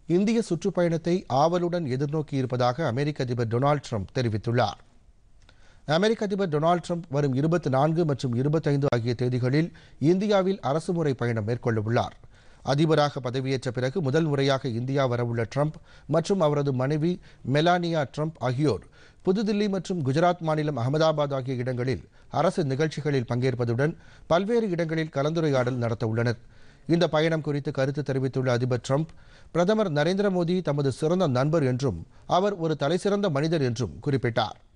இந்திய சுற்றுப்பயணத்தை ஆவலுடன் எதிர்நோக்கி இருப்பதாக அமெரிக்க அதிபர் டொனால்டு ட்ரம்ப் தெரிவித்துள்ளார் அமெரிக்க அதிபர் டொனால்டு ட்ரம்ப் வரும் இருபத்தி நான்கு மற்றும் இருபத்தைந்து ஆகிய தேதிகளில் இந்தியாவில் அரசுமுறை பயணம் மேற்கொள்ள உள்ளார் அதிபராக பதவியேற்ற பிறகு முதல் முறையாக இந்தியா வரவுள்ள ட்ரம்ப் மற்றும் அவரது மனைவி மெலானியா ட்ரம்ப் ஆகியோர் புதுதில்லி மற்றும் குஜராத் மாநிலம் அகமதாபாத் ஆகிய இடங்களில் அரசு நிகழ்ச்சிகளில் பங்கேற்பதுடன் பல்வேறு இடங்களில் கலந்துரையாடல் நடத்த உள்ளனர் இந்த பயணம் குறித்து கருத்து தெரிவித்துள்ள அதிபர் ட்ரம்ப் பிரதமர் நரேந்திர மோடி தமது சிறந்த நண்பர் என்றும் அவர் ஒரு தலைசிறந்த மனிதர் என்றும் குறிப்பிட்டார்